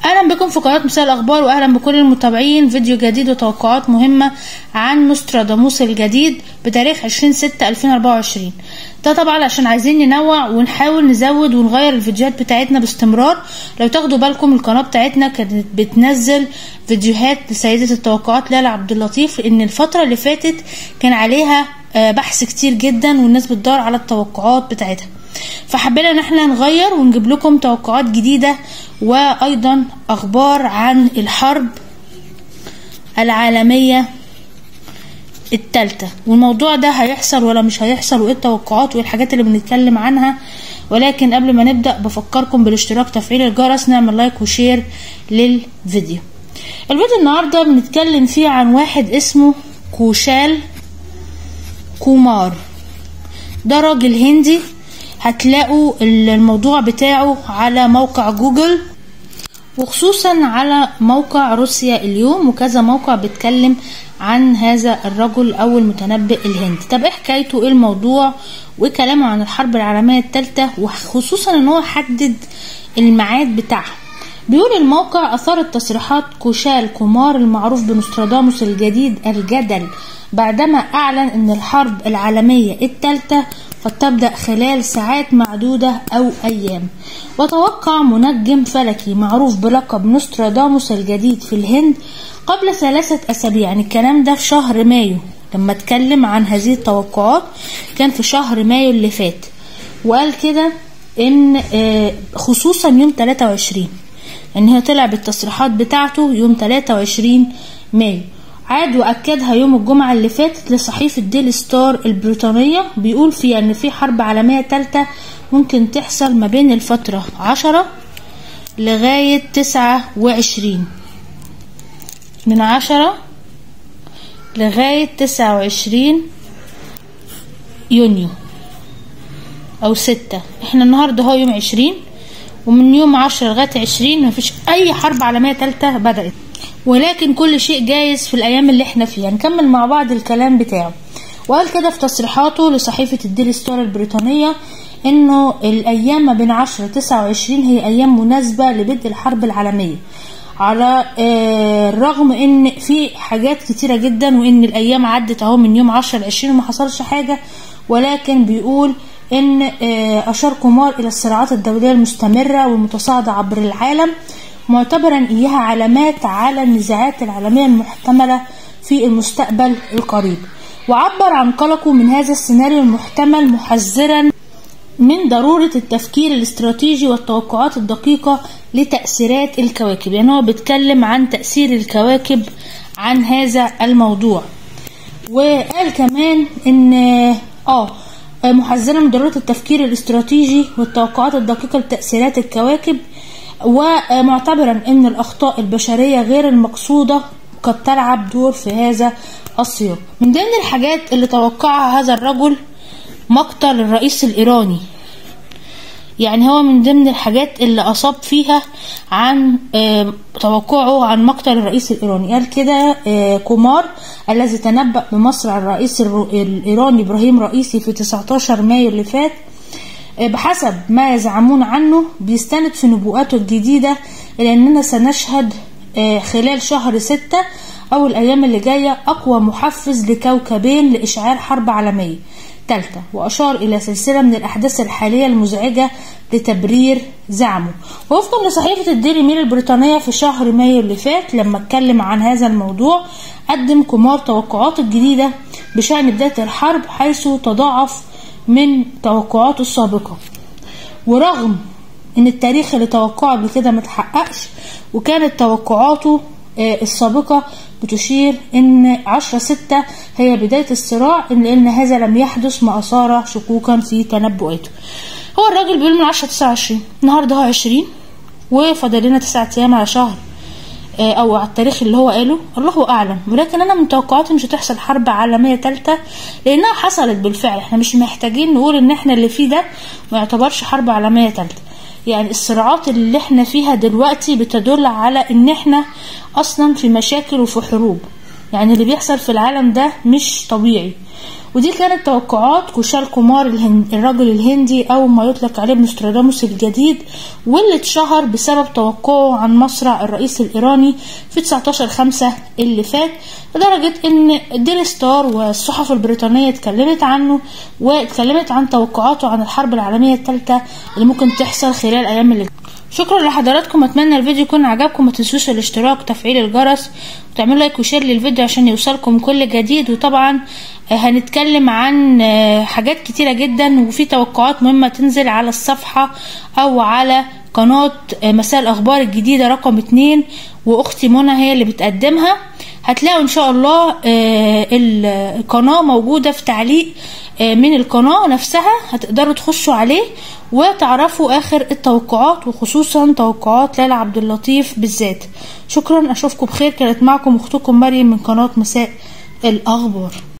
اهلا بكم في قناه مساء الاخبار واهلا بكل المتابعين فيديو جديد وتوقعات مهمه عن نوستراداموس الجديد بتاريخ 20 6 2024 ده طبعا عشان عايزين ننوع ونحاول نزود ونغير الفيديوهات بتاعتنا باستمرار لو تاخدوا بالكم القناه بتاعتنا كانت بتنزل فيديوهات لسيده التوقعات ليلى عبد اللطيف لان الفتره اللي فاتت كان عليها بحث كتير جدا والناس بتدور على التوقعات بتاعتها فحبينا ان احنا نغير ونجيب لكم توقعات جديدة وايضا اخبار عن الحرب العالمية التالتة والموضوع ده هيحصل ولا مش هيحصل وايه التوقعات والحاجات اللي بنتكلم عنها ولكن قبل ما نبدأ بفكركم بالاشتراك تفعيل الجرس نعمل لايك وشير للفيديو الفيديو النهاردة بنتكلم فيه عن واحد اسمه كوشال كومار ده راجل هندي هتلاقوا الموضوع بتاعه على موقع جوجل وخصوصا على موقع روسيا اليوم وكذا موقع بيتكلم عن هذا الرجل او المتنبئ الهندي طب ايه حكايته ايه الموضوع وكلامه عن الحرب العالميه الثالثه وخصوصا ان هو حدد الميعاد بتاعها بيقول الموقع أثارت تصريحات كوشال كومار المعروف بنوستراداموس الجديد الجدل بعدما أعلن أن الحرب العالمية الثالثة قد تبدأ خلال ساعات معدودة أو أيام وتوقع منجم فلكي معروف بلقب نوستراداموس الجديد في الهند قبل ثلاثة أسابيع يعني الكلام ده في شهر مايو لما اتكلم عن هذه التوقعات كان في شهر مايو اللي فات وقال كده ان خصوصا يوم 23 ان هي طلع بالتصريحات بتاعته يوم 23 مايو عاد واكدها يوم الجمعه اللي فاتت لصحيفه ديلي ستار البريطانيه بيقول فيها ان في حرب عالميه ثالثه ممكن تحصل ما بين الفتره 10 لغايه 29 من 10 لغايه 29 يونيو او 6 احنا النهارده هو يوم 20 ومن يوم 10 لغايه 20 مفيش اي حرب عالميه ثالثه بدات ولكن كل شيء جايز في الايام اللي احنا فيها نكمل مع بعض الكلام بتاعه وقال كده في تصريحاته لصحيفه الديلي ستار البريطانيه انه الايام ما بين 10 29 هي ايام مناسبه لبدء الحرب العالميه على الرغم ان في حاجات كتيره جدا وان الايام عدت اهو من يوم 10 ل 20 وما حصلش حاجه ولكن بيقول ان اشار كومار الى الصراعات الدوليه المستمره والمتصاعده عبر العالم معتبرا اياها علامات على النزاعات العالميه المحتمله في المستقبل القريب وعبر عن قلقه من هذا السيناريو المحتمل محذرا من ضرورة التفكير الاستراتيجي والتوقعات الدقيقة لتأثيرات الكواكب يعني هو بيتكلم عن تأثير الكواكب عن هذا الموضوع وقال كمان ان اه محذرا من ضرورة التفكير الاستراتيجي والتوقعات الدقيقة لتأثيرات الكواكب ومعتبرا ان الاخطاء البشرية غير المقصودة قد تلعب دور في هذا السياق من ضمن الحاجات اللي توقعها هذا الرجل مقتل الرئيس الايراني يعني هو من ضمن الحاجات اللي اصاب فيها عن توقعه عن مقتل الرئيس الايراني قال كده كومار الذي تنبأ بمصرع الرئيس الايراني ابراهيم رئيسي في 19 مايو اللي فات بحسب ما يزعمون عنه بيستند في نبوءاته الجديدة إلى أننا سنشهد خلال شهر ستة أو الأيام اللي جاية أقوى محفز لكوكبين لإشعال حرب عالمية ثالثة وأشار إلى سلسلة من الأحداث الحالية المزعجة لتبرير زعمه ووفقا لصحيفة الديلي ميل البريطانية في شهر مايو اللي فات لما اتكلم عن هذا الموضوع قدم كومار توقعات الجديدة بشأن بداية الحرب حيث تضاعف من توقعاته السابقة ورغم ان التاريخ اللي توقعه قبل كده متحققش وكانت توقعاته السابقة بتشير ان عشرة ستة هي بداية الصراع لان هذا لم يحدث ما اثار شكوكا في تنبؤاته هو الراجل بيقول من عشرة تسعة وعشرين النهاردة هو عشرين وفاضل لنا تسعة ايام على شهر او على التاريخ اللي هو قاله الله اعلم ولكن انا من توقعاتي مش هتحصل حرب عالميه ثالثه لانها حصلت بالفعل احنا مش محتاجين نقول ان احنا اللي فيه ده ما يعتبرش حرب عالميه ثالثه يعني الصراعات اللي احنا فيها دلوقتي بتدل على ان احنا اصلا في مشاكل وفي حروب يعني اللي بيحصل في العالم ده مش طبيعي ودي كانت توقعات كوشال كومار الهند الرجل الهندي أو ما يطلق عليه نوستراداموس الجديد واللي اتشهر بسبب توقعه عن مصرع الرئيس الإيراني في 19 خمسة اللي فات لدرجة إن ديلي ستار والصحف البريطانية اتكلمت عنه واتكلمت عن توقعاته عن الحرب العالمية الثالثة اللي ممكن تحصل خلال الأيام اللي شكرا لحضراتكم اتمنى الفيديو يكون عجبكم ما تنسوش الاشتراك وتفعيل الجرس وتعملوا لايك وشير للفيديو عشان يوصلكم كل جديد وطبعا هنتكلم عن حاجات كتيرة جدا وفي توقعات مهمة تنزل على الصفحة او على قناة مساء الأخبار الجديدة رقم اتنين وأختي منى هي اللي بتقدمها هتلاقوا إن شاء الله القناة موجودة في تعليق من القناة نفسها هتقدروا تخشوا عليه وتعرفوا آخر التوقعات وخصوصا توقعات ليلى عبد اللطيف بالذات شكرا أشوفكم بخير كانت معكم أختكم مريم من قناة مساء الأخبار